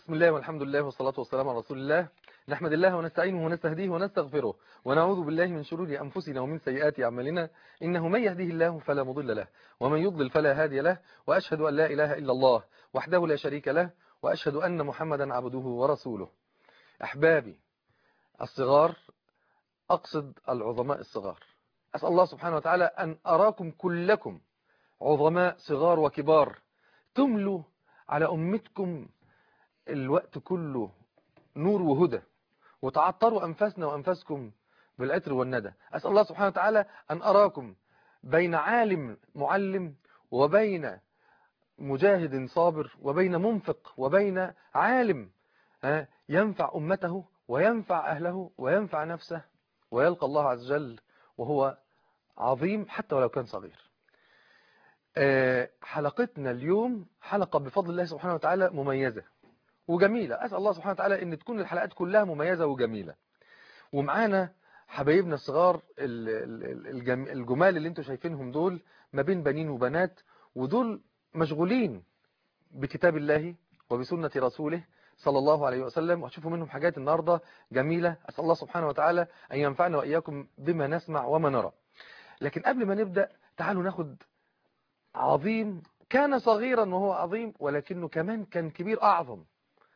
بسم الله والحمد لله والصلاة والسلام على رسول الله نحمد الله ونستعينه ونستهديه ونستغفره ونعوذ بالله من شرور أنفسنا ومن سيئات أعمالنا إنه من يهديه الله فلا مضل له ومن يضلل فلا هادي له وأشهد أن لا إله إلا الله وحده لا شريك له وأشهد أن محمدا عبده ورسوله أحبابي الصغار أقصد العظماء الصغار أسأل الله سبحانه وتعالى أن أراكم كلكم عظماء صغار وكبار تملوا على أمتكم الوقت كله نور وهدى وتعطروا أنفسنا وأنفسكم بالعطر والندى أسأل الله سبحانه وتعالى أن أراكم بين عالم معلم وبين مجاهد صابر وبين منفق وبين عالم ينفع أمته وينفع أهله وينفع نفسه ويلقى الله عز وجل وهو عظيم حتى ولو كان صغير حلقتنا اليوم حلقة بفضل الله سبحانه وتعالى مميزة وجميلة أسأل الله سبحانه وتعالى أن تكون الحلقات كلها مميزة وجميلة ومعانا حبايبنا الصغار الجمال اللي انتوا شايفينهم دول ما بين بنين وبنات ودول مشغولين بكتاب الله وبسنة رسوله صلى الله عليه وسلم وهتشوفوا منهم حاجات النهاردة جميلة أسأل الله سبحانه وتعالى أن ينفعنا وإياكم بما نسمع وما نرى لكن قبل ما نبدأ تعالوا ناخد عظيم كان صغيرا وهو عظيم ولكنه كمان كان كبير أعظم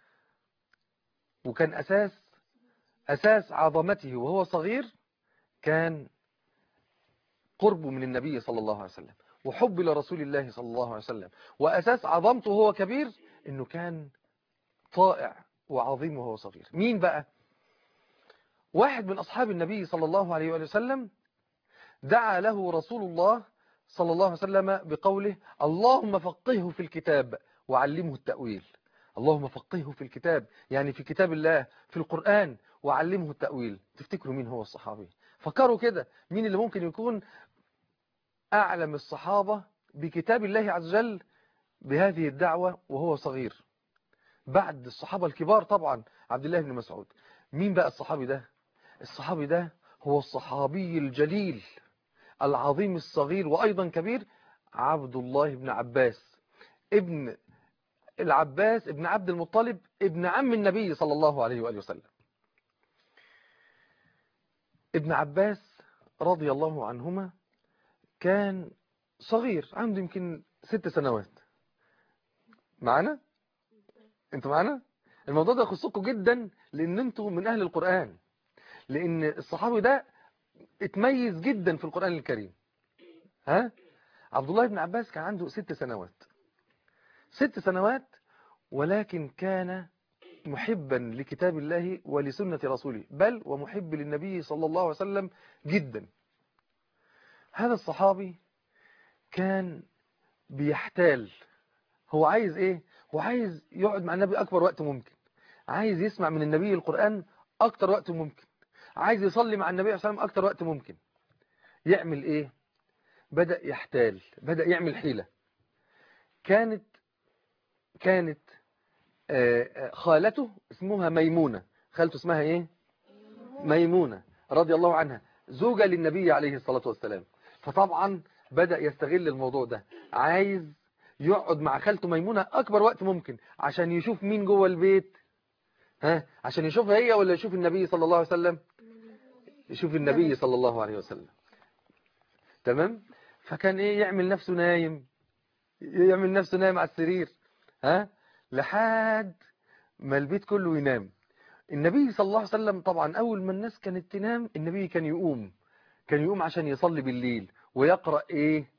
وكان أساس أساس عظمته وهو صغير كان قربه من النبي صلى الله عليه وسلم وحب لرسول الله صلى الله عليه وسلم وأساس عظمته وهو كبير إنه كان طائع وعظيم وهو صغير مين بقى واحد من أصحاب النبي صلى الله عليه وسلم دعا له رسول الله صلى الله عليه وسلم بقوله اللهم فقهه في الكتاب وعلمه التأويل اللهم فقهه في الكتاب يعني في كتاب الله في القرآن وعلمه التأويل تفتكروا مين هو الصحابي فكروا كده مين اللي ممكن يكون أعلم الصحابة بكتاب الله عز وجل بهذه الدعوة وهو صغير بعد الصحابة الكبار طبعا عبد الله بن مسعود مين بقى الصحابي ده الصحابي ده هو الصحابي الجليل العظيم الصغير وأيضا كبير عبد الله بن عباس ابن العباس ابن عبد المطلب ابن عم النبي صلى الله عليه وآله وسلم ابن عباس رضي الله عنهما كان صغير عنده يمكن ست سنوات معنا انتوا معنا الموضوع ده يخصكم جدا لان انتوا من اهل القرآن لان الصحابي ده اتميز جدا في القرآن الكريم ها عبد الله بن عباس كان عنده ست سنوات ست سنوات ولكن كان محبا لكتاب الله ولسنة رسوله بل ومحب للنبي صلى الله عليه وسلم جدا هذا الصحابي كان بيحتال هو عايز ايه هو عايز يقعد مع النبي اكبر وقت ممكن عايز يسمع من النبي القرآن اكتر وقت ممكن عايز يصلي مع النبي صلى الله عليه وسلم اكتر وقت ممكن يعمل ايه بدأ يحتال بدأ يعمل حيلة كانت كانت خالته اسمها ميمونة خالته اسمها ايه ميمونة رضي الله عنها زوجة للنبي عليه الصلاة والسلام فطبعا بدأ يستغل الموضوع ده عايز يقعد مع خالته ميمونة أكبر وقت ممكن عشان يشوف مين جوه البيت ها عشان يشوفها هي ولا يشوف النبي صلى الله عليه وسلم يشوف النبي صلى الله عليه وسلم تمام فكان ايه يعمل نفسه نايم يعمل نفسه نايم على السرير ها لحد ما البيت كله ينام النبي صلى الله عليه وسلم طبعا أول ما الناس كانت تنام النبي كان يقوم كان يقوم عشان يصلي بالليل ويقرأ إيه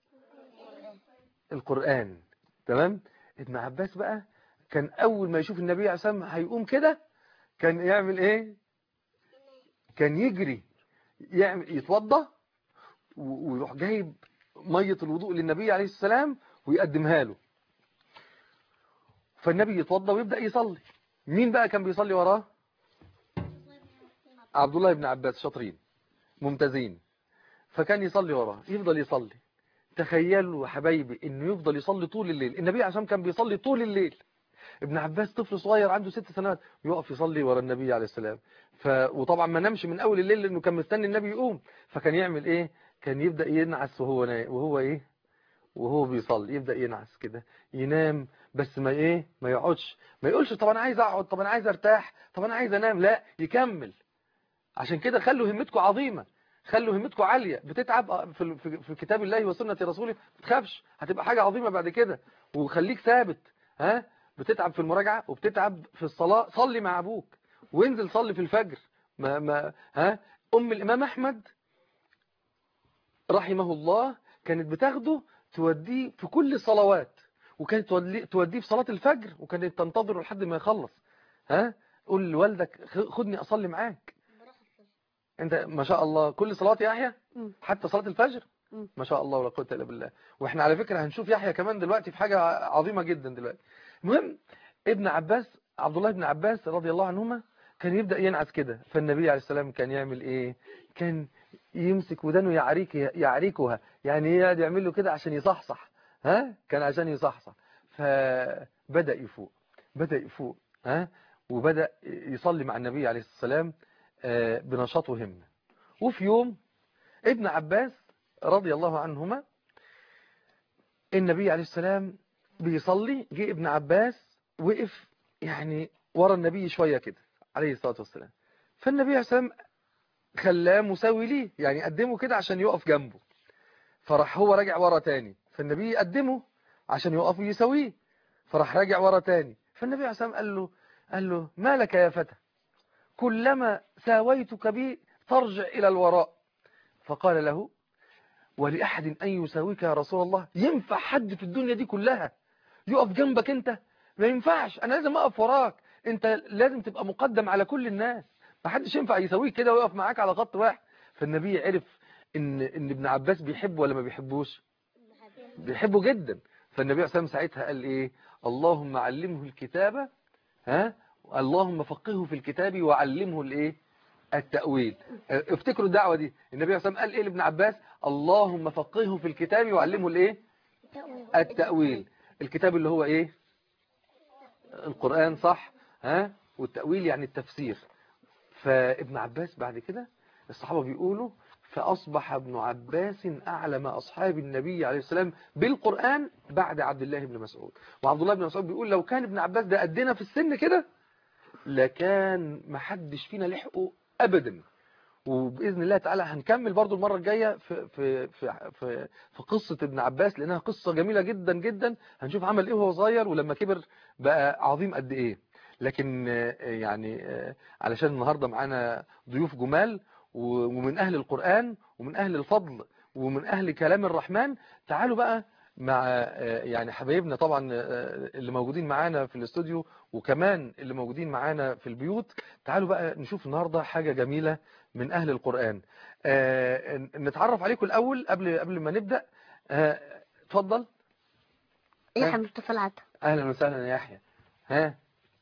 القرآن تمام ابن عباس بقى كان أول ما يشوف النبي عليه السلام هيقوم كده كان يعمل إيه كان يجري يعمل يتوضى ويروح جايب مية الوضوء للنبي عليه السلام ويقدمها له فالنبي يتوضى ويبدأ يصلي مين بقى كان بيصلي وراه عبد الله بن عباس شاطرين ممتازين فكان يصلي وراه يفضل يصلي تخيلوا حبايبي انه يفضل يصلي طول الليل النبي عشان كان بيصلي طول الليل ابن عباس طفل صغير عنده ست سنوات يقف يصلي ورا النبي عليه السلام ف... وطبعا ما نامش من اول الليل لانه كان مستني النبي يقوم فكان يعمل ايه كان يبدأ ينعس وهو نايم وهو ايه وهو بيصلي يبدأ ينعس كده ينام بس ما ايه ما يقعدش ما يقولش طب انا عايز اقعد طب انا عايز ارتاح طب انا عايز انام لا يكمل عشان كده خلوا همتكم عظيمة خلوا همتكم عالية بتتعب في في في كتاب الله وسنة رسوله ما تخافش هتبقى حاجة عظيمة بعد كده وخليك ثابت ها بتتعب في المراجعة وبتتعب في الصلاة صلي مع ابوك وانزل صلي في الفجر ما ما ها ام الامام احمد رحمه الله كانت بتاخده توديه في كل الصلوات وكانت توديه في صلاة الفجر وكانت تنتظره لحد ما يخلص ها قول لوالدك خدني اصلي معاك انت ما شاء الله كل صلاة يا يحيى حتى صلاة الفجر ما شاء الله ولا قوه الا بالله واحنا على فكرة هنشوف يحيى كمان دلوقتي في حاجة عظيمة جدا دلوقتي المهم ابن عباس عبد الله بن عباس رضي الله عنهما كان يبدأ ينعس كده فالنبي عليه السلام كان يعمل ايه كان يمسك ودانه يعريك يعريكها يعني يقعد يعمل له كده عشان يصحصح ها كان عشان يصحصح فبدأ يفوق بدأ يفوق ها وبدأ يصلي مع النبي عليه السلام بنشاط وهمة وفي يوم ابن عباس رضي الله عنهما النبي عليه السلام بيصلي جه ابن عباس وقف يعني ورا النبي شوية كده عليه الصلاة والسلام فالنبي عليه السلام خلاه مساوي ليه يعني قدمه كده عشان يقف جنبه فراح هو راجع ورا تاني فالنبي يقدمه عشان يقف ويساويه فراح راجع ورا تاني فالنبي عليه السلام قال له قال له ما لك يا فتى كلما ساويتك بي ترجع إلى الوراء فقال له ولأحد أن يساويك يا رسول الله ينفع حد في الدنيا دي كلها يقف جنبك انت ما ينفعش أنا لازم أقف وراك انت لازم تبقى مقدم على كل الناس ما حدش ينفع يساويك كده ويقف معاك على خط واحد فالنبي عرف ان ان ابن عباس بيحبه ولا ما بيحبوش بيحبه جدا فالنبي عليه الصلاه ساعتها قال ايه اللهم علمه الكتابه ها اللهم فقهه في الكتاب وعلمه الايه التأويل افتكروا الدعوة دي النبي عليه الصلاه قال ايه لابن عباس اللهم فقهه في الكتاب وعلمه الايه التأويل الكتاب اللي هو ايه القرآن صح ها والتأويل يعني التفسير فابن عباس بعد كده الصحابة بيقولوا فأصبح ابن عباس أعلم أصحاب النبي عليه السلام بالقرآن بعد عبد الله بن مسعود وعبد الله بن مسعود بيقول لو كان ابن عباس ده قدنا في السن كده لكان محدش فينا لحقه أبدا وبإذن الله تعالى هنكمل برضو المرة الجاية في, في, في, في, في قصة ابن عباس لأنها قصة جميلة جدا جدا هنشوف عمل إيه وهو صغير ولما كبر بقى عظيم قد إيه لكن يعني علشان النهاردة معانا ضيوف جمال ومن أهل القرآن ومن أهل الفضل ومن أهل كلام الرحمن تعالوا بقى مع يعني حبايبنا طبعا اللي موجودين معانا في الاستوديو وكمان اللي موجودين معانا في البيوت تعالوا بقى نشوف النهاردة حاجة جميلة من أهل القرآن نتعرف عليكم الأول قبل قبل ما نبدأ اتفضل يحيى مصطفى العطا أهلا وسهلا يا يحيى ها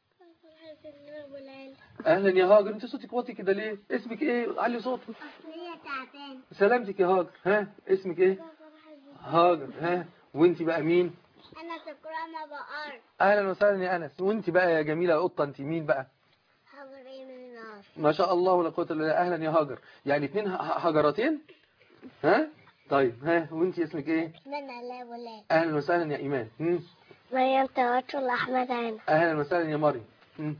اهلا يا هاجر انت صوتك واطي كده ليه اسمك ايه علي صوتك سلامتك يا هاجر ها اسمك ايه هاجر ها وانت بقى مين انا سكرانة بقر اهلا وسهلا يا انس وانت بقى يا جميله قطه انت مين بقى حضرين النار ما شاء الله ولا قوه الا بالله اهلا يا هاجر يعني اتنين هجرتين ها طيب ها وانت اسمك ايه من لا ولا اهلا وسهلا يا ايمان هم؟ مريم توكل احمد عين اهلا وسهلا يا مريم هم؟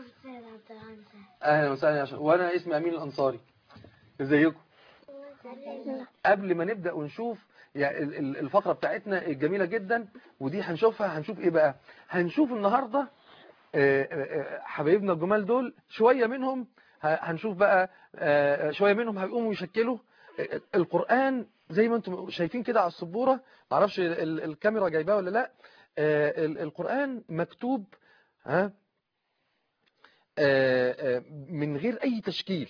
اهلا وسهلا يا شيخ وانا اسمي امين الانصاري ازيكم قبل ما نبدا ونشوف يعني الفقره بتاعتنا الجميله جدا ودي هنشوفها هنشوف ايه بقى هنشوف النهارده حبايبنا الجمال دول شويه منهم هنشوف بقى شويه منهم هيقوموا يشكلوا القران زي ما انتم شايفين كده على السبوره معرفش الكاميرا جايباه ولا لا القران مكتوب ها من غير أي تشكيل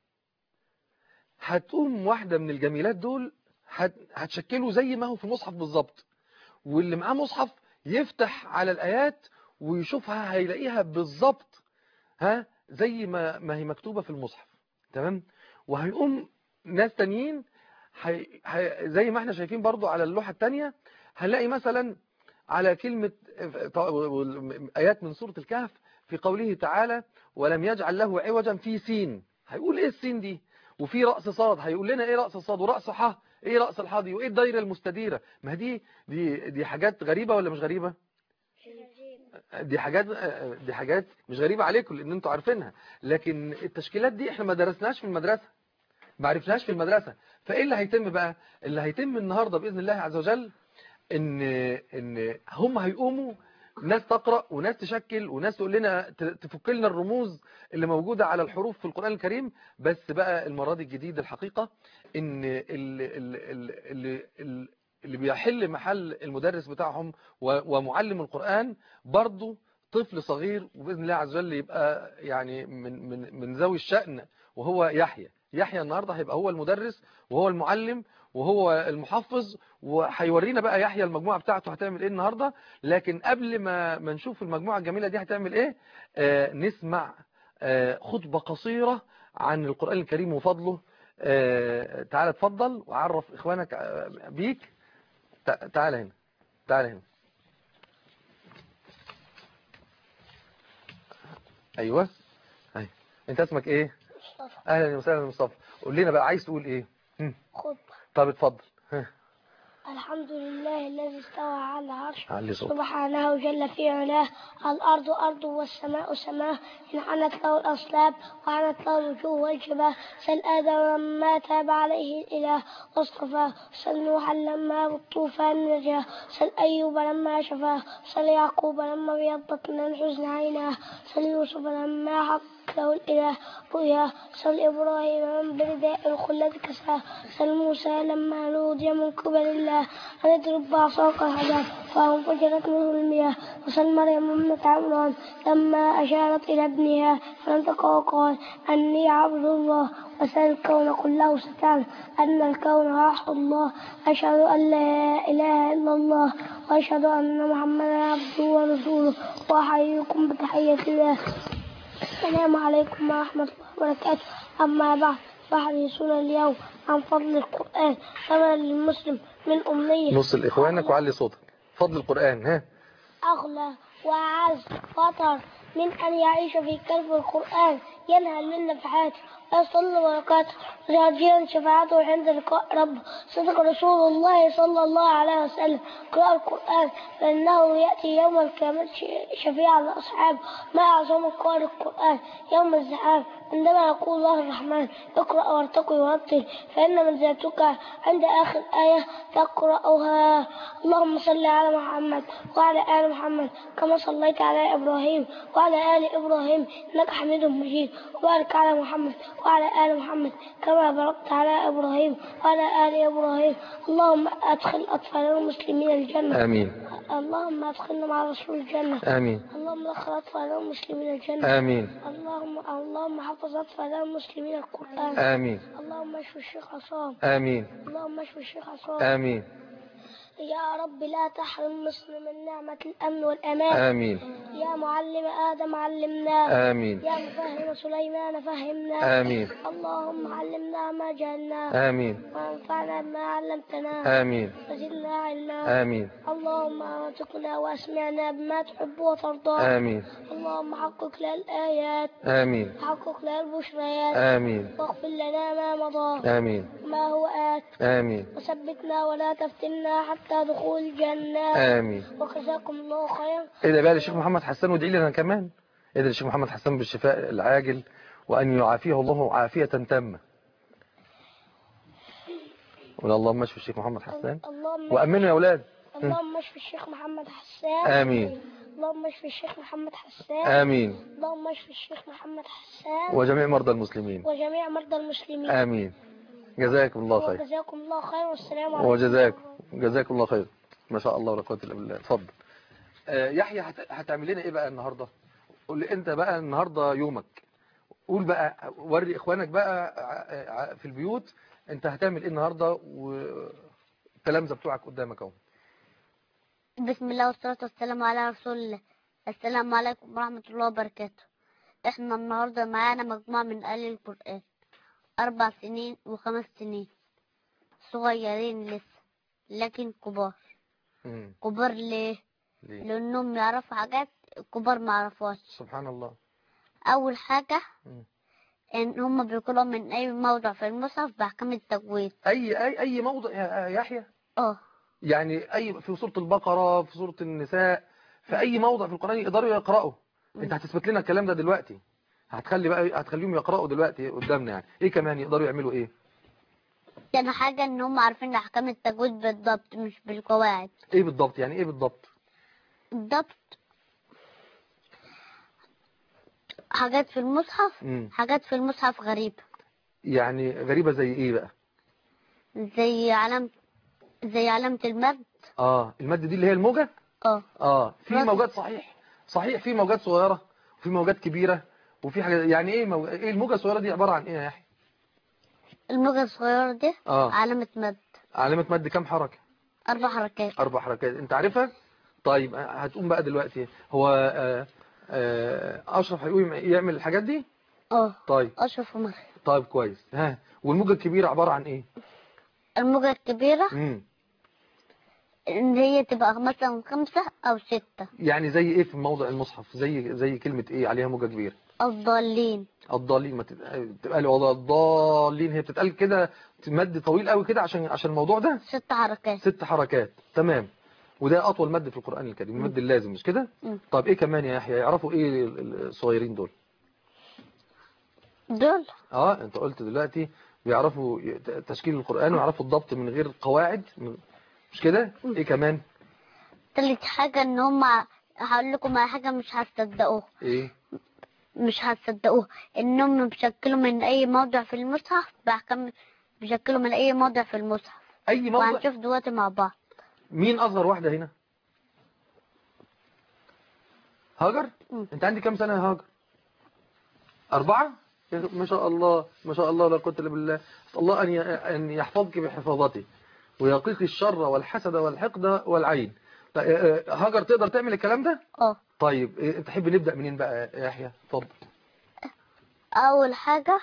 هتقوم واحدة من الجميلات دول هتشكله زي ما هو في المصحف بالظبط واللي معاه مصحف يفتح على الآيات ويشوفها هيلاقيها بالظبط ها زي ما ما هي مكتوبة في المصحف تمام وهيقوم ناس تانيين هي هي زي ما احنا شايفين برضو على اللوحة التانية هنلاقي مثلا على كلمة آيات من سورة الكهف في قوله تعالى ولم يجعل له عوجا في سين هيقول ايه السين دي وفي رأس صاد هيقول لنا ايه رأس صاد ورأس ح ايه رأس الحاضي وايه الدايرة المستديرة ما دي دي دي حاجات غريبة ولا مش غريبة دي حاجات دي حاجات مش غريبة عليكم لان انتوا عارفينها لكن التشكيلات دي احنا ما درسناش في المدرسة ما عرفناش في المدرسة فايه اللي هيتم بقى اللي هيتم النهاردة بإذن الله عز وجل ان ان هم هيقوموا ناس تقرأ وناس تشكل وناس تقول لنا ت- تفك لنا الرموز اللي موجودة على الحروف في القرآن الكريم بس بقى المرة دي الجديد الحقيقة ان اللي, اللي, اللي, اللي, اللي بيحل محل المدرس بتاعهم و- ومعلم القرآن برضه طفل صغير وبإذن الله عز وجل يبقى يعني من من من ذوي الشأن وهو يحيى يحيى النهارده هيبقى هو المدرس وهو المعلم وهو المحفظ وهيورينا بقى يحيى المجموعة بتاعته هتعمل ايه النهاردة لكن قبل ما ما نشوف المجموعة الجميلة دي هتعمل ايه آه نسمع آه خطبة قصيرة عن القرآن الكريم وفضله آه تعال اتفضل وعرف اخوانك آه، بيك تع- تعال هنا تعال هنا ايوه ايوه انت اسمك ايه مصطفى اهلا وسهلا يا مصطفى قول لنا بقى عايز تقول ايه هم، خطبة طب اتفضل ها، الحمد لله الذي استوى على العرش علي صوتك سبحانه جل في علاه الأرض أرض والسماء سماه إن عنت له الأصلاب وعنت له الوجوه والجباه سل آدم لما تاب عليه الإله واصطفاه سل نوحا لما بالطوفان نجاه سل أيوب لما شفاه سل يعقوب لما ابيضت من الحزن عيناه سل يوسف لما حق له الإله رؤيا سل إبراهيم من برداء الخلد كساه سل موسى لما نودي من قبل الله أن اضرب بعصاك الحجر فانفجرت منه المياه وسل مريم ابنة عمران لما أشارت إلى ابنها فانطق وقال أني عبد الله وسل الكون كله ستعلم أن الكون راح الله أشهد أن لا إله إلا الله وأشهد أن محمدا عبده ورسوله وأحييكم بتحية الله السلام عليكم ورحمة الله وبركاته أما بعد فحديثنا اليوم عن فضل القرآن كما للمسلم من أمنية نص لإخوانك وعلي صوتك فضل القرآن ها أغلى وأعز خطر من أن يعيش في كلب القرآن ينهل من نفحاته ويصل بركاته ويرجين شفاعته عند لقاء ربه صدق رسول الله صلى الله عليه وسلم قراءة القرآن فإنه يأتي يوم القيامة شفيعا لأصحابه ما أعظم قارئ القرآن يوم الزحام عندما يقول الله الرحمن اقرأ وارتقي ورتل فإن منزلتك عند آخر آية تقرأها اللهم صل على محمد وعلى آل محمد كما صليت على إبراهيم وعلى آل إبراهيم إنك حميد مجيد وبارك على محمد وعلى آل محمد كما باركت على إبراهيم وعلى آل إبراهيم اللهم أدخل أطفال المسلمين الجنة آمين اللهم أدخلنا مع رسول الجنة آمين اللهم أدخل أطفال المسلمين الجنة آمين اللهم اللهم حفظ أطفال المسلمين القرآن آمين اللهم اشف الشيخ عصام آمين اللهم اشف الشيخ عصام آمين يا رب لا تحرم مسلم من نعمة الأمن والأمان آمين يا معلم آدم علمنا آمين يا مفهم سليمان فهمنا آمين اللهم علمنا ما جهلنا آمين وانفعنا بما علمتنا آمين وزدنا علما آمين اللهم ارزقنا واسمعنا بما تحب وترضى آمين اللهم حقق لنا الآيات آمين حقق لنا البشريات آمين واغفر لنا ما مضى آمين ما هو آت آمين وثبتنا ولا تفتنا حتى دخول الجنة آمين وجزاكم الله خيرا إذا بقى للشيخ محمد حسان وادعي لنا كمان إذا للشيخ محمد حسان بالشفاء العاجل وأن يعافيه الله عافية تامة قول اللهم اشف الشيخ محمد حسان اللهم وأمنوا يا أولاد اللهم اشف الشيخ محمد حسان آمين اللهم اشف الشيخ محمد حسان آمين اللهم اشف الشيخ محمد حسان وجميع مرضى المسلمين وجميع مرضى المسلمين آمين جزاكم الله خير وجزاكم الله خير والسلام عليكم وجزاكم جزاكم الله خير ما شاء الله ولا قوه الا بالله اتفضل آه، يحيى هت- هتعمل لنا ايه بقى النهارده قول لي انت بقى النهارده يومك قول بقى وري اخوانك بقى ع- ع- في البيوت انت هتعمل ايه النهارده والتلامذه بتوعك قدامك اهو بسم الله والصلاة والسلام على رسول الله السلام عليكم ورحمة الله وبركاته احنا النهاردة معانا مجموعة من آل القرآن أربع سنين وخمس سنين صغيرين لسه لكن كبار مم. كبار ليه؟ ليه لأنهم يعرفوا حاجات الكبار ما يعرفوهاش سبحان الله أول حاجة مم. ان هم بيقولوا من اي موضع في المصحف باحكام التجويد اي اي اي موضع يا يحيى اه يعني اي في سورة البقرة في سورة النساء في اي موضع في القرآن يقدروا يقرأوا انت هتثبت لنا الكلام ده دلوقتي هتخلي بقى هتخليهم يقرأوا دلوقتي قدامنا يعني ايه كمان يقدروا يعملوا ايه تاني حاجة ان هم عارفين احكام التجويد بالضبط مش بالقواعد ايه بالضبط يعني ايه بالضبط بالضبط حاجات في المصحف مم. حاجات في المصحف غريبة يعني غريبة زي ايه بقى زي علامة زي علامة المد اه المادة دي اللي هي الموجة اه اه في رأس. موجات صحيح صحيح في موجات صغيرة وفي موجات كبيرة وفي حاجة يعني ايه موج... ايه الموجة الصغيرة دي عبارة عن ايه يا يحيى الموجة الصغيرة دي اه علامة مد علامة مد كام حركة أربع حركات اربع حركات انت عارفها طيب هتقوم بقى دلوقتي هو آه آه اشرف هيقوم يعمل الحاجات دي اه طيب أشرف ومريم طيب كويس ها والموجة الكبيرة عبارة عن ايه الموجة الكبيرة امم إن هي تبقى مثلا خمسة أو ستة يعني زي ايه في موضع المصحف زي زي كلمة ايه عليها موجة كبيرة الضالين الضالين ما تبقى تبقى لي والله الضالين هي بتتقال كده مد طويل قوي كده عشان عشان الموضوع ده ست حركات ست حركات تمام وده اطول مد في القرآن الكريم المد اللازم مش كده مم. طب ايه كمان يا يحيى يعرفوا ايه ال- الصغيرين دول دول اه انت قلت دلوقتي بيعرفوا ي- ت- تشكيل القرآن ويعرفوا الضبط من غير قواعد من- مش كده ايه كمان تالت حاجة إن هما هقول لكم على حاجة مش هتصدقوها ايه مش هتصدقوها إنهم بيشكلوا من أي موضع في المصحف بأحكام بيشكلوا من أي موضع في المصحف اي موضع وهنشوف دلوقتي مع بعض مين اصغر واحدة هنا هاجر مم. انت عندي كام سنة يا هاجر أربعة يا ما شاء الله ما شاء الله لا قوة إلا بالله أسأل الله أن ي- أن يحفظك بحفاظته ويقيك الشر والحسد والحقد والعين ط- آه، آه، هاجر تقدر تعمل الكلام ده اه طيب آه، تحب نبدأ منين بقى يا يحيى اتفضل أول حاجة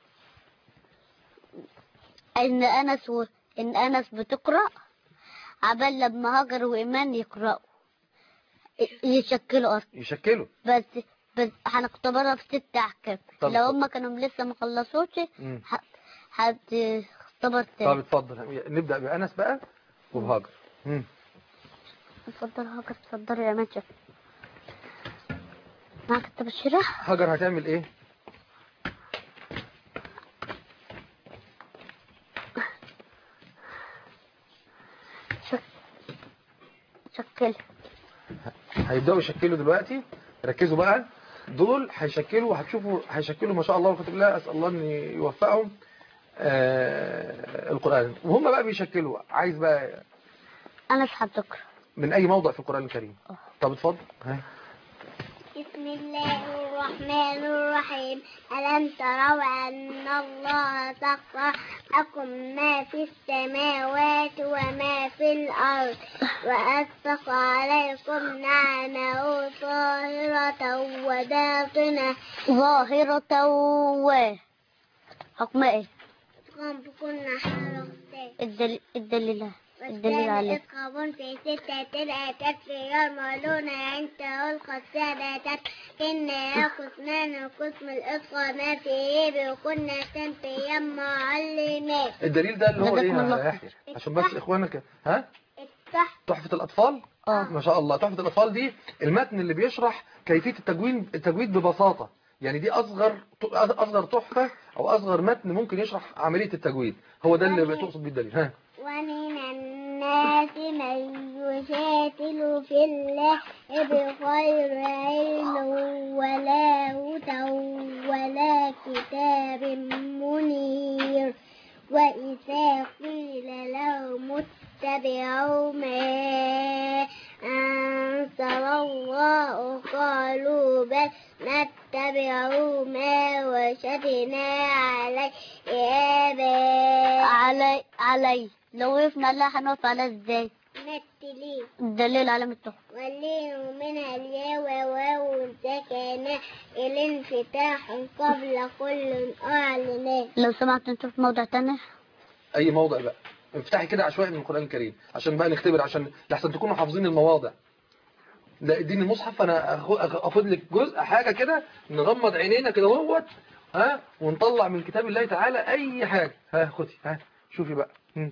إن أنس و... إن أنس بتقرأ عبال لما هاجر وإيمان يقرأوا ي- يشكلوا أصلا يشكله بس بس هنختبرها في ست أحكام طب لو اتفضل. هما كانوا لسه ما خلصوش مم. ه- هتختبر طب تاني اتفضل نبدأ بأنس بقى وبهاجر مم. اتفضل هاجر اتفضل يا إيمان شوف معاك التبشيرة هاجر هتعمل ايه شكل هيبدأوا يشكلوا دلوقتي ركزوا بقى دول هيشكلوا وهتشوفوا هيشكلوا ما شاء الله وكتب الله أسأل الله أن يوفقهم آه القرآن وهم بقى بيشكلوا عايز بقى أنس هتقرأ من أي موضع في القرآن الكريم طب اتفضل ها. بسم الله الرحمن الرحيم ألم تروا أن الله سخر لكم ما في السماوات وما في الأرض وأسبق عليكم نعمه ظاهرة وباطنة ظاهرة و حكم ايه قم بكل حرفتين الدليل الدليل الدليل عليه إسقاب في ستة الآتات يرملون عند القصادة إن يقصنان القسم الإسقى ما فيه بكنا تنفيا معلمين الدليل ده اللي هو ايه جزاكم الله يا يحيى عشان بس اخوانك ها التحت تحفة الأطفال اه ما شاء الله تحفة الأطفال دي المتن اللي بيشرح كيفية التجويد التجويد ببساطة يعني دي أصغر أصغر تحفة أو أصغر متن ممكن يشرح عملية التجويد هو ده اللي بتقصد بيه الدليل ها ومن الناس من يجادل في الله بغير علم ولا هدى ولا كتاب منير وإذا قيل لهم اتبعوا ما أنزل الله قالوا بل نتبع ما وجدنا عليه آباءنا علي علي لو وقفنا عليها هنقف عليها ازاي مثلين الدليل علامة التحفة واللين من الياء وواو سكنة الانفتاح قبل كل أعلناه لو سمحت نشوف موضع تاني أي موضع بقى افتحي كده عشوائي من القرآن الكريم عشان بقى نختبر عشان لحسن تكونوا حافظين المواضع لا اديني المصحف انا أخ- أخ- اخد لك جزء حاجة كده نغمض عينينا كده اهوت ها ونطلع من كتاب الله تعالى اي حاجة ها خدي ها شوفي بقى مم.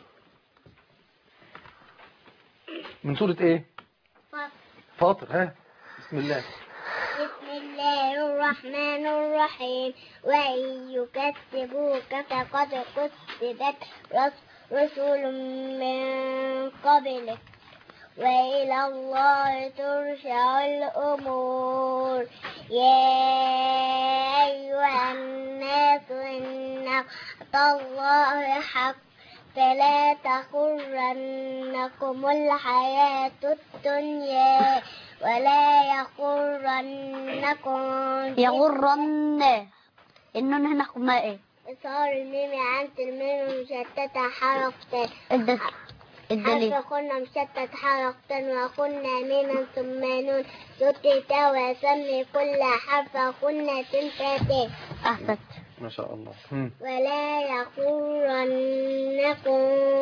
من سورة ايه فاطر ها بسم الله بسم الله الرحمن الرحيم وإن يكذبوك فقد كذبت رس- رسل من قبلك وإلى الله ترجع الأمور يا أيها الناس إن وعد الله حق فلا تغرنكم الحياة الدنيا ولا يغرنكم يغرن النون هنا حكمها ايه صار الميم عن تلميذ مشتتة حركتين الد- الدليل حرف كنا مشتت حركة وكنا ميما ثم نون شتت وسمي كل حرف كنا تنتين احسنت ما شاء الله مم. ولا يغرنكم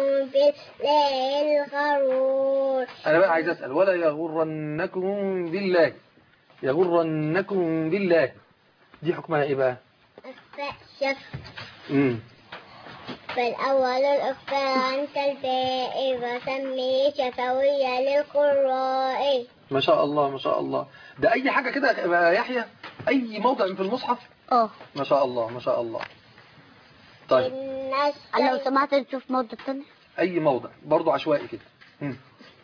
بالله الغرور انا بقى عايز اسال ولا يغرنكم بالله يغرنكم بالله دي حكمها ايه بقى شف امم فالأول الإخبار عن كالباء وسمي شفوية للقراء ما شاء الله ما شاء الله ده اي حاجه كده يا يحيى اي موضع في المصحف اه ما شاء الله ما شاء الله طيب إن لو الشيطان سمحت نشوف موضوع تاني اي موضع برضو عشوائي كده مم.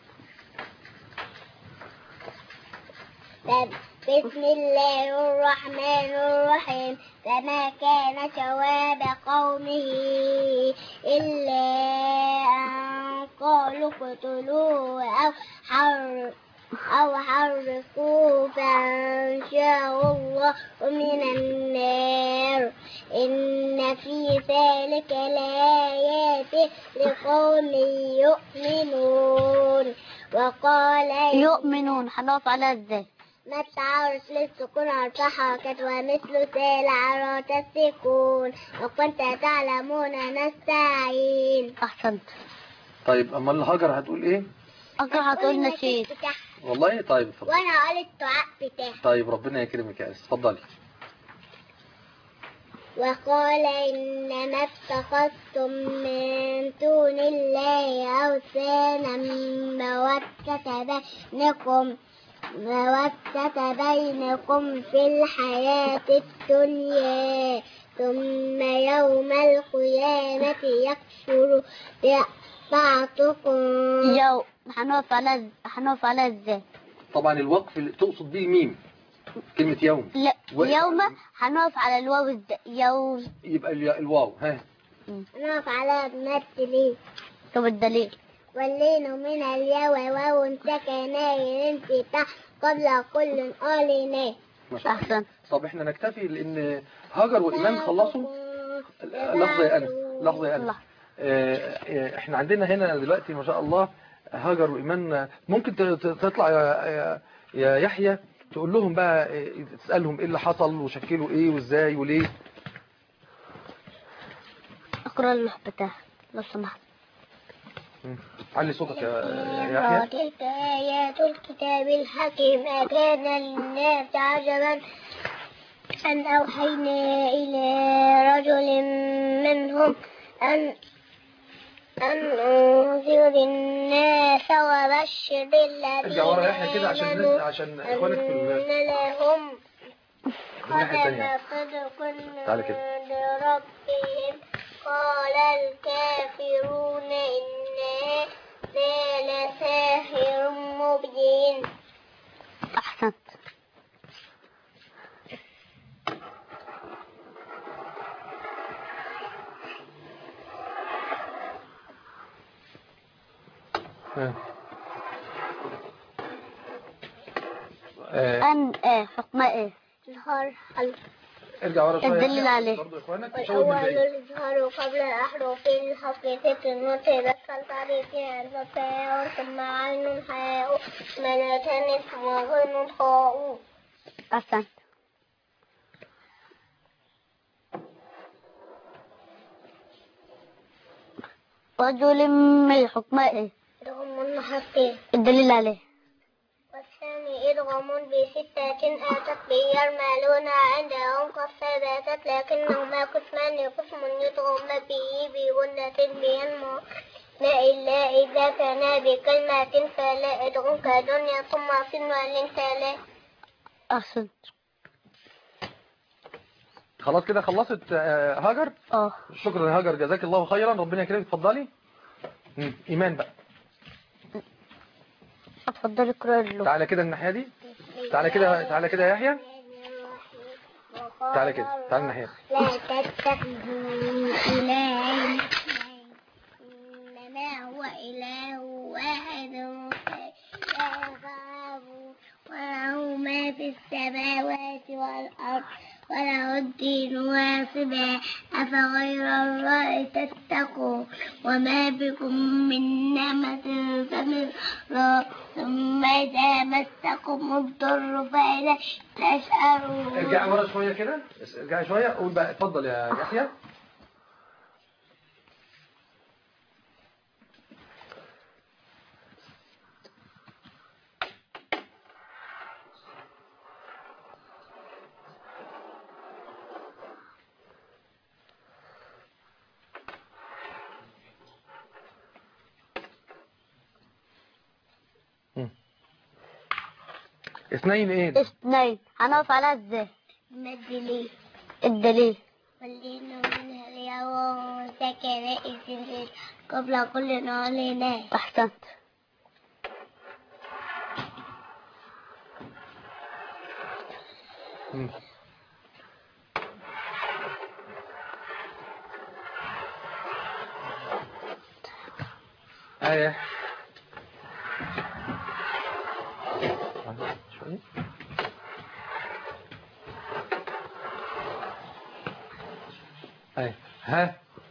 بسم الله الرحمن الرحيم فما كان جواب قومه إلا أن قالوا اقتلوه أو حر أو حرقوه فأنشاه الله من النار إن في ذلك لآيات لقوم يؤمنون وقال يؤمنون هنقف عليها ازاي ما التعارف للسكون أربع حركات ومثل سال عرات السكون وكنت تعلمون نستعين احسنت طيب اما الهجر هتقول ايه اقرا هتقول نشيد والله طيب اتفضل وانا قلت الدعاء بتاعي طيب ربنا يكرمك يا أنس اتفضلي وقال إنما اتخذتم من دون الله أوثانا مودة بينكم مودة بينكم في الحياة الدنيا ثم يوم القيامة يكفر بعضكم يو هنقف عليها هنقف عليها ازاي طبعا الوقف اللي تقصد بيه الميم كلمة يوم لا و- يوم هنقف على الواو الد... يو يبقى ال- الواو ها نقف على ممثلين طب الدليل واللين من الياء واو سكناي انفتاح قبل كل قالنا ما شاء الله احسنت طب احنا نكتفي لان هاجر وايمان خلصوا لحظة يا أنس لحظة يا أنس الله. آه، آه، احنا عندنا هنا دلوقتي ما شاء الله هاجر وإيمان ممكن ت- ت- تطلع يا يا- يا يحيى تقول لهم بقى آه، تسألهم ايه اللي حصل وشكلوا ايه وازاي وليه اقرا اللوح بتاعك لو سمحت علي صوتك يا يا يحيى وتلك آيات الكتاب الحكيم أكان للناس عجبا أن أوحينا إلى رجل منهم أن أن أنذر الناس وبشر الذين ارجع ورا يا يحيى كده عشان آمنوا عشان اخوانك في ال- أن لهم الناحية التانية قدم صدق تعالى كده. عند ربهم قال الكافرون إن هذا لساحر مبين احسنت ها. آه، ان ايه حكمها ايه ظهر ارجع ورا شوية يا الدليل يحيى. عليه. برضو اخوانك يشاور من والأول بعيد الإظهار قبل الأحرف الحقيقة المتبقى التعريفية الفتاة ثم عين حاء ملكان وغن خاء احسنت رجل من حكمها ايه لهم النحقين الدليل عليه والثاني إدغام بستة آتت به المالون عندهم قد ثبتت لكنهما قسمان قسم يدغم به بغنة بينمو لا إلا إذا كان بكلمة فلا إدغم كدنيا ثم في المال تلا أحسنت خلاص كده خلصت آه، هاجر اه شكرا يا هاجر جزاك الله خيرا ربنا يكرمك اتفضلي مم، ايمان بقى اتفضلي اقرأي اللغة تعالى كده الناحيه دي تعالى كده تعالى كده يا يحيى تعالى كده تعالى الناحيه دي. لا تتخذوا إلهين إنما هو إله واحد لا يخافوا وله ما في السماوات والأرض وله الدين واصبا أفغير الله تتقوا وما بكم من نعمة فمن الله ثم إذا مسكم الضر فإليه تشعرون ارجعي ورا شويه كده ارجعي شويه قول بقى اتفضل يا يحيى مم. اثنين ايه اثنين هنقف عليها ازاي مدلي الدليل والليل منها اليوم سكن إذن قبل كل نهار نام احسنت مم. ايه شوية. ايه ها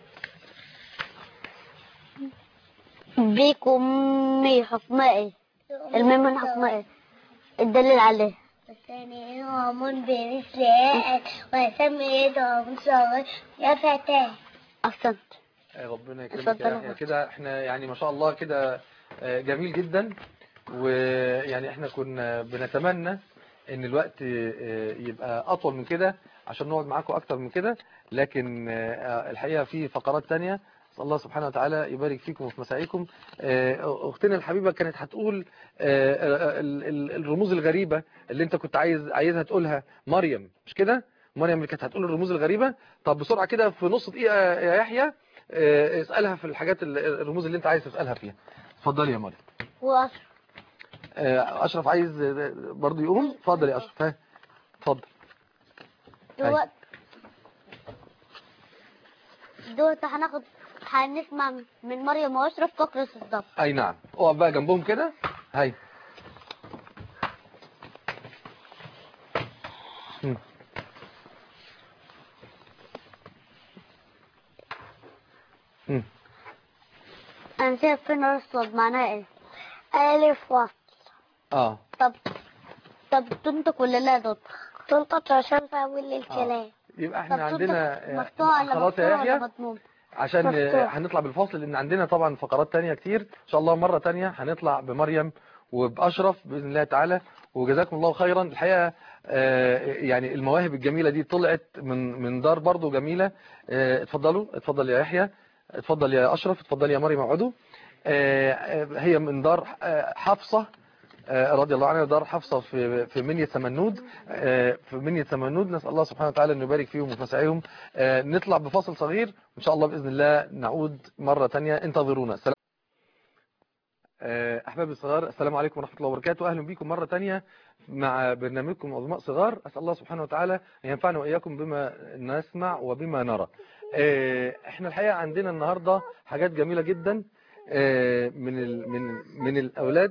بكم مي حكمها ايه الميم من حكمها ايه الدليل عليه والثاني هم برسلات وسمي يدهم صغير يا فتاة احسنت آه، ربنا يكرمك اتفضل يا يا يحيى فندم. كده احنا يعني ما شاء الله كده آه، جميل جدا ويعني احنا كنا بنتمنى ان الوقت آه، يبقى اطول من كده عشان نقعد معاكم اكتر من كده لكن آه، الحقيقة في فقرات تانية أسأل الله سبحانه وتعالى يبارك فيكم وفي مساعيكم آه، اختنا الحبيبة كانت هتقول آه، آه، ال- ال- الرموز الغريبة اللي انت كنت عايز عايزها تقولها مريم مش كده مريم اللي كانت هتقول الرموز الغريبة طب بسرعة كده في نص دقيقة يا يحيى آه، اسألها في الحاجات ال- الرموز اللي انت عايز تسألها فيها اتفضلي يا مريم وأشرف آه، اشرف عايز آه، برضو يقوم اتفضل يا اشرف ها اتفضل دلوقتي دلوقتي هناخد هنسمع من مريم واشرف فقرة الضبط اي نعم اقف بقى جنبهم كده هاي مم. مم. انا شايف فين اسود معناها ايه ألف وصل اه طب طب تنطق ولا لا تنطق تنطق عشان تأويل الكلام يبقى طب احنا تنطق عندنا آه، مفتوح ولا خلاص يا مفتوح ولا يحيى مضموم عشان آه، مفتوح. هنطلع بالفصل لان عندنا طبعا فقرات تانية كتير ان شاء الله مرة تانية هنطلع بمريم وبأشرف بإذن الله تعالى وجزاكم الله خيرا الحقيقة آه، يعني المواهب الجميلة دي طلعت من من دار برضو جميلة آه، اتفضلوا اتفضل يا يحيى اتفضل يا أشرف اتفضل يا مريم اقعدوا آه، آه، هي من دار آه، حفصة آه، رضي الله عنها دار حفصة في في منية سمنود آه، في منية سمنود نسأل الله سبحانه وتعالى أن يبارك فيهم وفي مساعيهم آه، نطلع بفاصل صغير وإن شاء الله بإذن الله نعود مرة تانية انتظرونا السلام آه، أحبابي الصغار السلام عليكم ورحمة الله وبركاته أهلا بكم مرة تانية مع برنامجكم عظماء صغار أسأل الله سبحانه وتعالى أن ينفعنا وإياكم بما نسمع وبما نرى آه، احنا الحقيقة عندنا النهاردة حاجات جميلة جدا آه، من ال من من الأولاد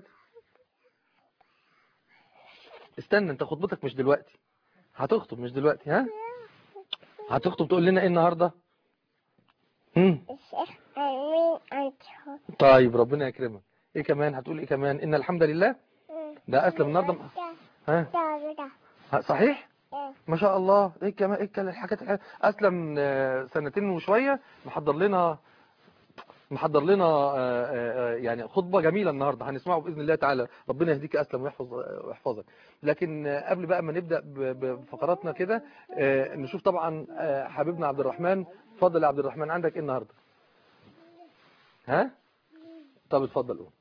استنى انت خطبتك مش دلوقتي هتخطب مش دلوقتي ها هتخطب تقول لنا ايه النهارده هم الشيخ أمين أنت طيب ربنا يكرمك ايه كمان هتقول ايه كمان ان الحمد لله ده اسلم النهارده ها ها، صحيح ما شاء الله ايه كمان ايه كان الحاجات الحلوة؟ اسلم آه، سنتين وشويه محضر لنا محضر لنا آه، آه، آه، يعني خطبة جميلة النهاردة هنسمعه بإذن الله تعالى ربنا يهديك أسلم ويحفظ ويحفظك لكن آه، قبل بقى ما نبدأ ب- بفقراتنا كده آه، نشوف طبعا آه، حبيبنا عبد الرحمن اتفضل يا عبد الرحمن عندك ايه النهاردة ها طب اتفضل قول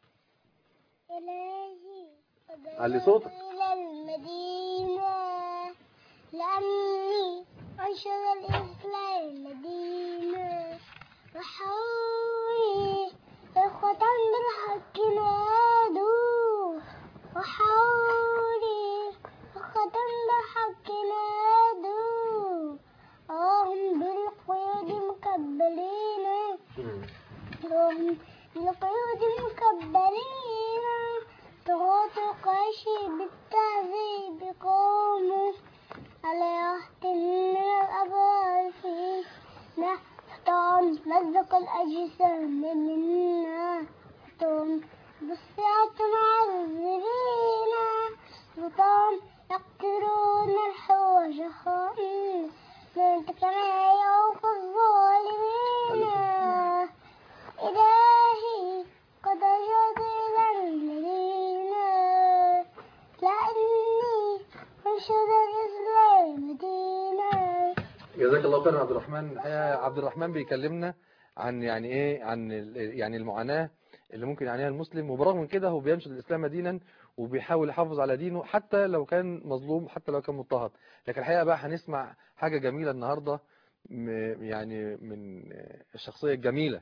إلهي علي صوتك. إلى المدينة لأني أنشر الإسلام مدينة وحولي إخوة بالحق نادوا وحولي إخوة بالحق نادوا وهم بالقيود مكبلين لهم لقيود مكبرين طغاة قاشي بالتعذيب قوموا على يخت من الأبرار فيه نحتهم مزق الأجسام منا نحتهم بالسعة معذبين نحتهم يقتلون الحوش خائن ننتكنا يوم الظالمين إلهي قد أجد إلى المدينة لأني أنشد الإسلام دينا جزاك الله خيرا يا عبد الرحمن الحقيقة عبد الرحمن بيكلمنا عن يعني ايه عن ال- يعني المعاناة اللي ممكن يعانيها المسلم وبرغم من كده هو بينشد الإسلام دينا وبيحاول يحافظ على دينه حتى لو كان مظلوم حتى لو كان مضطهد لكن الحقيقة بقى هنسمع حاجة جميلة النهاردة م- يعني من الشخصية الجميلة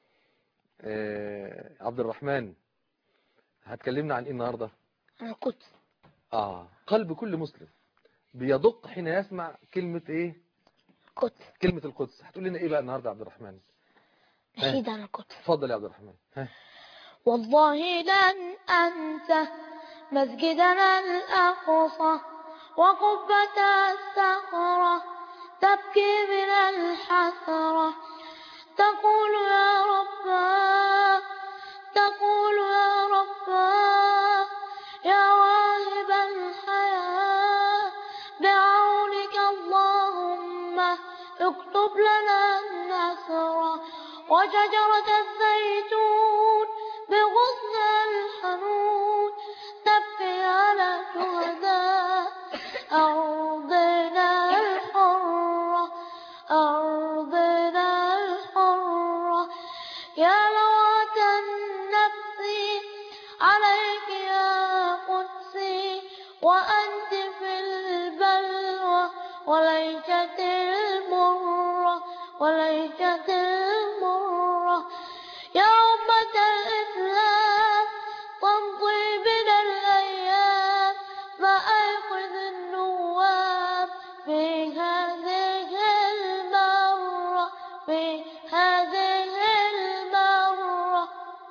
آه، عبد الرحمن هتكلمنا عن ايه النهاردة القدس اه قلب كل مسلم بيدق حين يسمع كلمة ايه القدس كلمة القدس هتقول لنا ايه بقى النهاردة يا عبد الرحمن نشيد عن القدس اتفضل يا عبد الرحمن ها والله لن أنسى مسجدنا الأقصى وقبة الصخرة تبكي من الحسرة تقول يا ربا تقول يا ربا يا واهب الحياة بعونك اللهم اكتب لنا النصر وشجرة الزيتون بغصن الحنون تبكي على شهداء أرضنا الحرة أرضنا الحرة يا لوعة النفس عليك يا قدسي وأنت في البلوى وليست المرة وليست المرة يا أمة الإسلام تمضي بنا الأيام فأيقظ النواب في هذه المرة في هذه المرة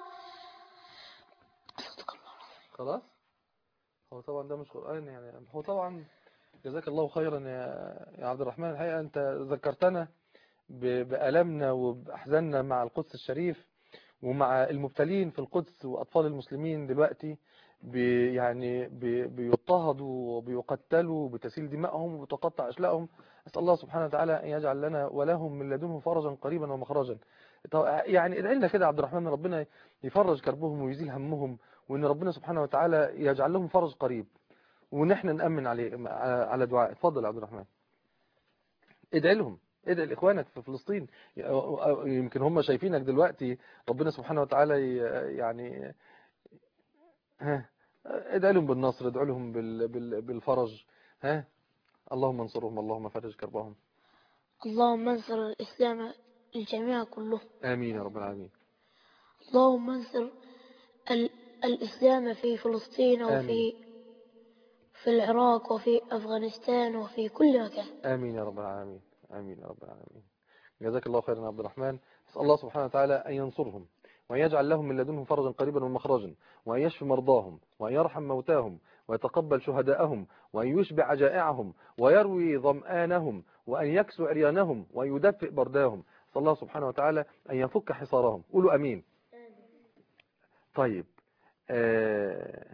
صدق الله خلاص هو طبعا ده مش قرآن يعني هو طبعا جزاك الله خيرا يا يا عبد الرحمن الحقيقة انت ذكرتنا ب- بألمنا وبأحزاننا مع القدس الشريف ومع المبتلين في القدس وأطفال المسلمين دلوقتي بي يعني بي بيضطهدوا وبيقتلوا بتسيل دمائهم وبتقطع أشلاءهم أسأل الله سبحانه وتعالى أن يجعل لنا ولهم من لدنه فرجا قريبا ومخرجا طب يعني ادعي لنا كده يا عبد الرحمن ربنا يفرج كربهم ويزيل همهم وان ربنا سبحانه وتعالى يجعل لهم فرج قريب ونحن نأمن عليه على دعاء اتفضل يا عبد الرحمن ادعي لهم ادعي لاخوانك في فلسطين يمكن هم شايفينك دلوقتي ربنا سبحانه وتعالى ي- يعني ها ادعي لهم بالنصر ادعي لهم بال بال بالفرج ها اللهم انصرهم اللهم فرج كربهم اللهم انصر الإسلام الجميع كله امين يا رب العالمين اللهم انصر ال- الإسلام في فلسطين آمين. وفي في العراق وفي أفغانستان وفي كل مكان آمين يا رب العالمين آمين يا رب العالمين جزاك الله خيرا يا عبد الرحمن أسأل الله سبحانه وتعالى أن ينصرهم وأن يجعل لهم من لدنه فرجا قريبا ومخرجا وأن يشفي مرضاهم وأن يرحم موتاهم ويتقبل شهداءهم وأن يشبع جائعهم ويروي ظمآنهم وأن يكسو عريانهم وأن يدفئ برداهم أسأل الله سبحانه وتعالى أن يفك حصارهم قولوا أمين طيب آه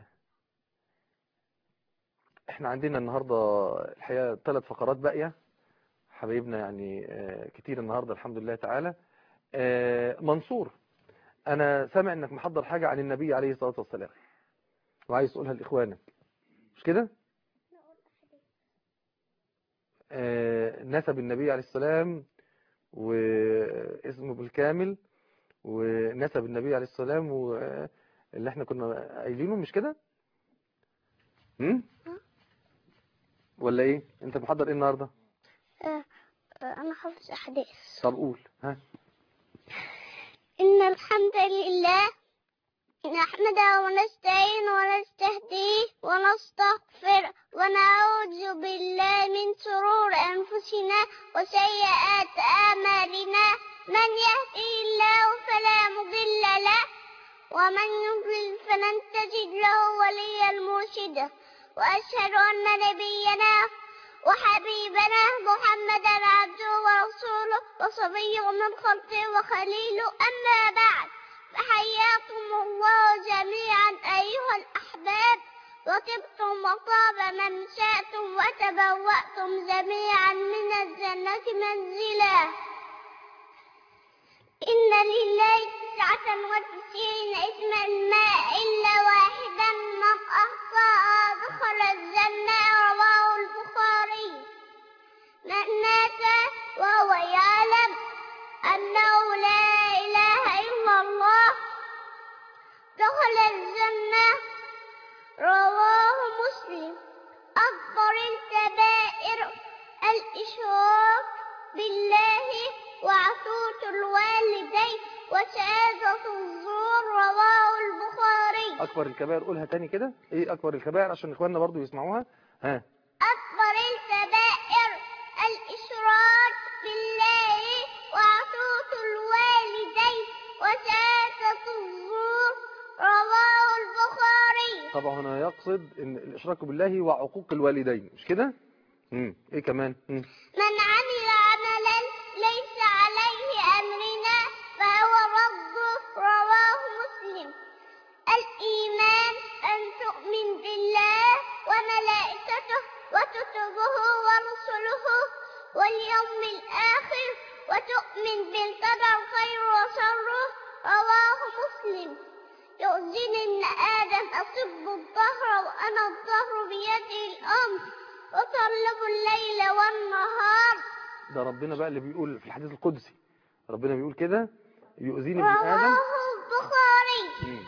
احنا عندنا النهاردة الحقيقة ثلاث فقرات باقية حبايبنا يعني آه، كتير النهاردة الحمد لله تعالى آه، منصور انا سامع انك محضر حاجة عن النبي عليه الصلاة والسلام وعايز تقولها لاخوانك مش كده آه، نسب النبي عليه السلام واسمه بالكامل ونسب النبي عليه السلام واللي احنا كنا قايلينه مش كده هم؟ ولا ايه انت محضر ايه النهارده أنا حافظ أحاديث طب قول ها إن الحمد لله نحمده ونستعين ونستهديه ونستغفر ونعوذ بالله من شرور أنفسنا وسيئات أعمالنا من يهدي الله فلا مضل له ومن يضلل فلن تجد له وليا مرشدا وأشهد أن نبينا وحبيبنا محمدا عبده ورسوله وصفيه من خلقه وخليله أما بعد فحياكم الله جميعا أيها الأحباب وطبتم وطاب ممشاكم وتبوأتم جميعا من الجنة منزلا إن لله تسعة وتسعين اسما ما إلا واحدا من أحصاها دخل الجنة رواه البخاري من مات وهو يعلم أنه لا إله إلا الله دخل الجنة رواه مسلم أكبر الكبائر الإشراك بالله وعصوة الوالدين وشهادة الزور رواه البخاري اكبر الكبائر قولها تاني كده ايه اكبر الكبائر عشان اخواننا برضو يسمعوها ها أكبر الكبائر الإشراك بالله وعصوة الوالدين وشهادة الزور رواه البخاري طبعا هنا يقصد ان الاشراك بالله وعقوق الوالدين مش كده امم ايه كمان مم. من عمل عملا ليس عليه أمرنا فهو رد رواه مسلم الإيمان أن تؤمن بالله وملائكته وكتبه ورسله واليوم الآخر وتؤمن بالقدر خير وشره رواه مسلم يؤذن إن آدم أصب الظهر وأنا الظهر بيدي الأمر وطلب الليل والنهار ده ربنا بقى اللي بيقول في الحديث القدسي ربنا بيقول كده يؤذيني ابن ادم رواه البخاري مم.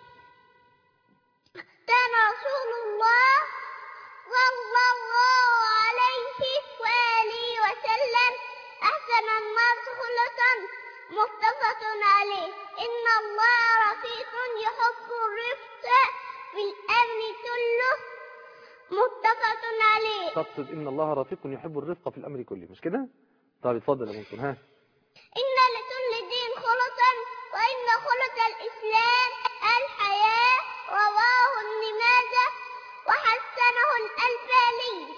كان رسول الله صلى الله عليه وآله وسلم أحسن الناس خلقا متفق عليه إن الله رفيق يحب الرفق في الأمر كله متفق عليه تقصد ان الله رفيق يحب الرفق في الامر كله مش كده طب اتفضل يا منصور ها إن لكل دين خلقا وإن خلق الإسلام الحياة رواه النماذج وحسنه الألباني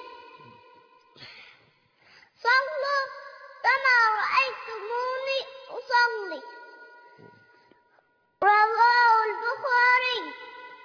صلوا كما رأيتموني أصلي رواه البخاري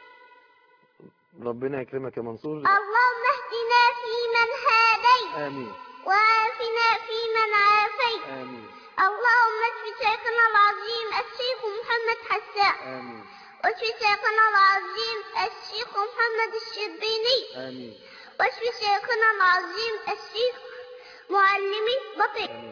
ربنا يكرمك يا منصور اللهم اهدنا فيمن هاديت امين وعافنا فيمن عافيت امين اللهم اشف شيخنا العظيم الشيخ محمد حسان امين واشف شيخنا العظيم الشيخ محمد الشربيني امين واشف شيخنا العظيم الشيخ معلمي بطيء امين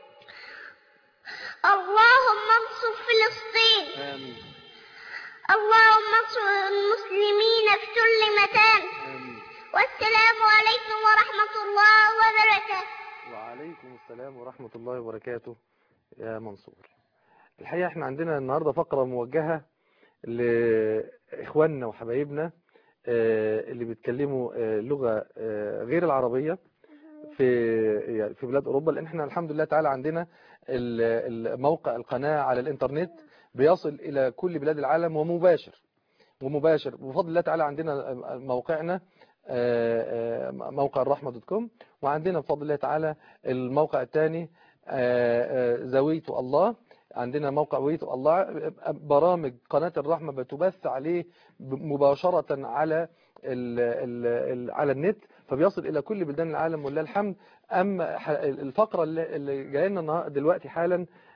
اللهم انصر فلسطين امين اللهم انصر المسلمين في كل مكان امين والسلام عليكم ورحمة الله وبركاته وعليكم السلام ورحمة الله وبركاته يا منصور الحقيقة احنا عندنا النهاردة فقرة موجهة لإخواننا وحبايبنا آه، اللي بيتكلموا آه، لغة آه، غير العربية في يعني في بلاد أوروبا لأن احنا الحمد لله تعالى عندنا ال- الموقع القناة على الإنترنت بيصل إلى كل بلاد العالم ومباشر ومباشر بفضل الله تعالى عندنا موقعنا آه، آه، موقع الرحمة دوت كوم وعندنا بفضل الله تعالى الموقع الثاني زاوية الله عندنا موقع وية الله برامج قناة الرحمة بتبث عليه مباشرة على ال ال ال على النت فبيصل إلى كل بلدان العالم ولله الحمد أما ح- الفقرة اللي اللي جايه لنا النهار- دلوقتي حالا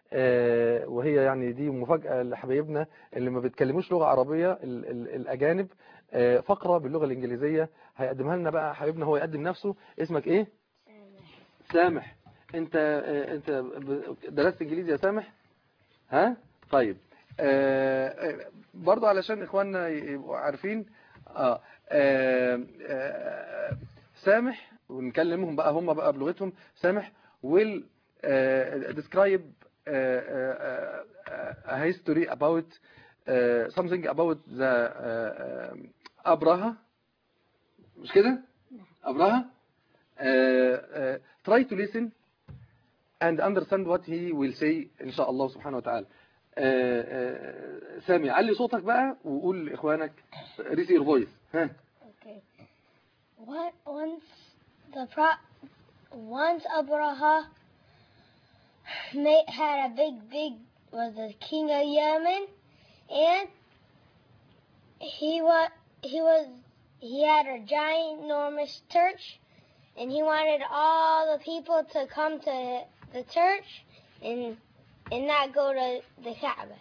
آه، وهي يعني دي مفاجأة لحبايبنا اللي ما بيتكلموش لغة عربية ال- ال- الأجانب آه، فقرة باللغة الإنجليزية هيقدمها لنا بقى حبيبنا هو يقدم نفسه اسمك إيه؟ سامح أنت آه، أنت ب- درست إنجليزي يا سامح؟ ها؟ طيب آه، آه، برضو علشان إخواننا يبقوا عارفين آه آه، آه، سامح ونكلمهم بقى هم بقى بلغتهم سامح will uh, describe uh, uh, uh, a history about uh, something about the uh, um, أبرهة مش كده؟ أبرهة uh, uh, try to listen and understand what he will say إن شاء الله سبحانه وتعالى uh, uh, سامي علي صوتك بقى وقول لإخوانك raise your voice ها Okay. What once the pro once Abraha made, had a big big was the king of Yemen and he was he was he had a giant enormous church and he wanted all the people to come to the church and and not go to the Kaaba.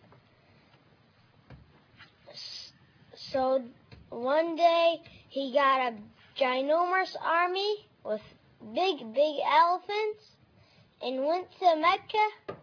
S- So one day he got a ginormous army with big, big elephants and went to Mecca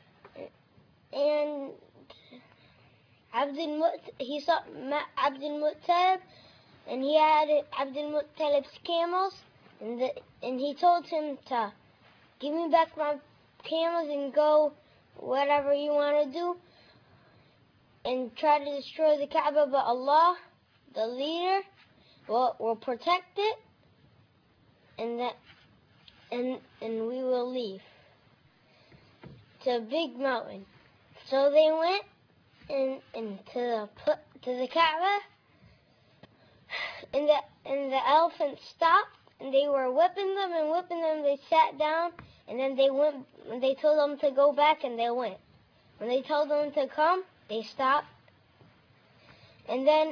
and Abdul Mut- he saw Ma- Abdul Muttalib and he had Abdul Muttalib's camels and the, and he told him to give me back my camels and go whatever you want to do and try to destroy the Kaaba but Allah the leader will will protect it and that and and we will leave to a big mountain. So they went and and to the pl- to the Kaaba and the and the elephants stopped and they were whipping them and whipping them. They sat down and then they went. When they told them to go back and they went. When they told them to come, they stopped. And then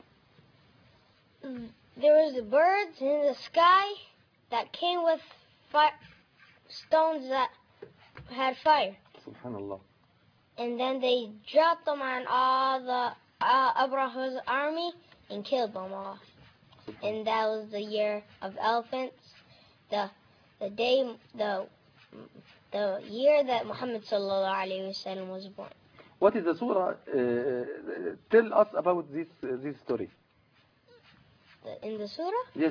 mm, there was the birds in the sky that came with fire, stones that had fire. سبحان الله And then they dropped them on all the uh, Abraha's army and killed them all. And that was the year of elephants, the the day the the year that Muhammad sallallahu alaihi wasallam was born. What is the surah? Uh, tell us about this uh, this story. The- In the surah, Yes.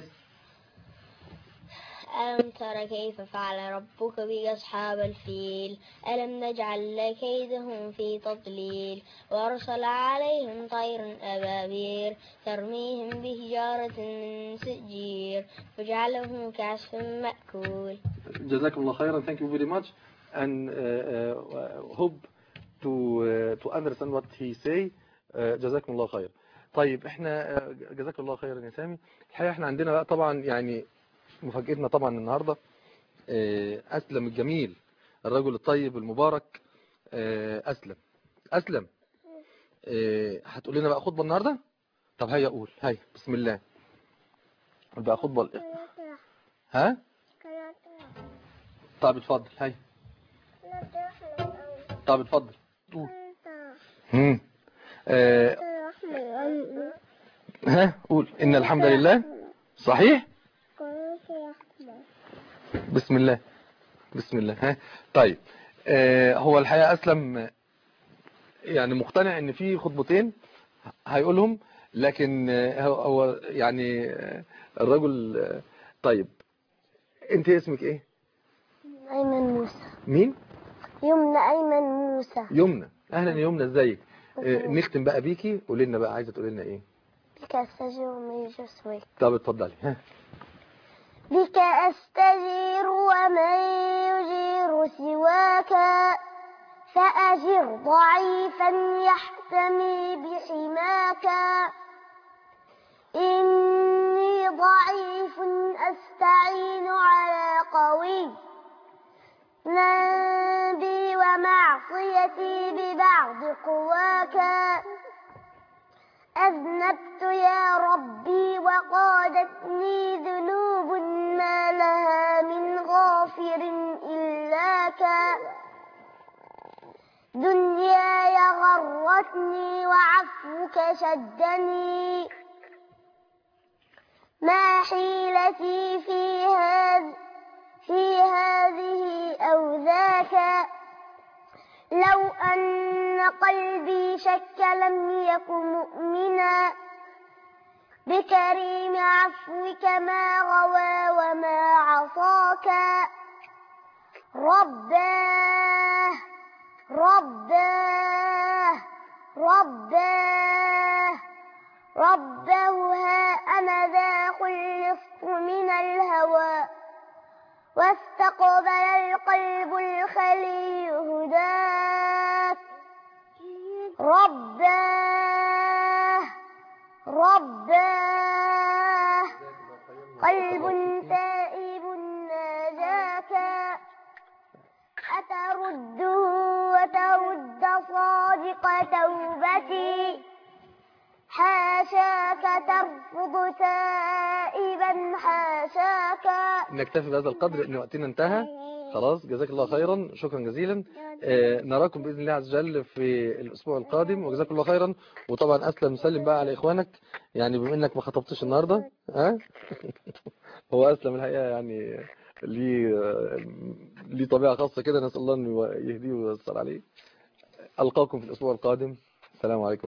ألم تر كيف فعل ربك بأصحاب الفيل ألم نجعل كيدهم في تضليل وأرسل عليهم طيرا أبابير ترميهم بحجارة من سجير فجعلهم كعصف مأكول جزاكم الله خيرا. Thank you very much and uh, uh, hope to uh, to understand what he say. Uh, جزاكم الله خير. طيب احنا uh, جزاكم الله خيرا يا سامي. الحقيقة احنا عندنا بقى طبعا يعني مفاجأتنا طبعا النهارده آه، أسلم الجميل الرجل الطيب المبارك آه، أسلم أسلم آه، هتقول لنا بقى خطبة النهارده طب هيا قول هيا بسم الله قول بقى خطبة ال- ها طب اتفضل هيا طب اتفضل قول مم. آه، ها قول إن الحمد لله صحيح بسم الله بسم الله ها طيب آه هو الحقيقة أسلم آه، يعني مقتنع إن في خطبتين هيقولهم لكن آه، هو- هو يعني آه، الرجل آه، طيب أنت اسمك إيه؟ أيمن موسى مين؟ يمنى أيمن موسى يمنى أهلا يا يمنى إزيك؟ آه، نختم بقى بيكي قولي لنا بقى عايزة تقولي لنا إيه؟ بك أستجير وما يجسوي طب اتفضلي ها بك أستجير ومن يجير سواك فأجر ضعيفا يحتمي بحماك إني ضعيف أستعين على قوي ذنبي ومعصيتي ببعض قواك أذنبت يا ربي وقادتني ذنوب ما لها من غافر إلاك دنياي غرتني وعفوك شدني ما حيلتي في هذا في هذه أو ذاك لو أن قلبي شك لم يكن مؤمنا بكريم عفوك ما غوى وما عصاك رباه رباه رباه ربه ها أنا ذا خلصت من الهوى واستقبل القلب الخلي هداك رباه رباه قلب تائب ناجاك أترده وترد صادق توبتي حاشاك ترفض تائبا حاشاك نكتفي بهذا القدر ان وقتنا انتهى خلاص جزاك الله خيرا شكرا جزيلا آه، نراكم باذن الله عز وجل في الاسبوع القادم وجزاكم الله خيرا وطبعا اسلم سلم بقى على اخوانك يعني بما انك ما خطبتش النهارده ها هو اسلم الحقيقه يعني ليه آه، ليه طبيعه خاصه كده نسال الله انه يهديه وييسر عليه القاكم في الاسبوع القادم السلام عليكم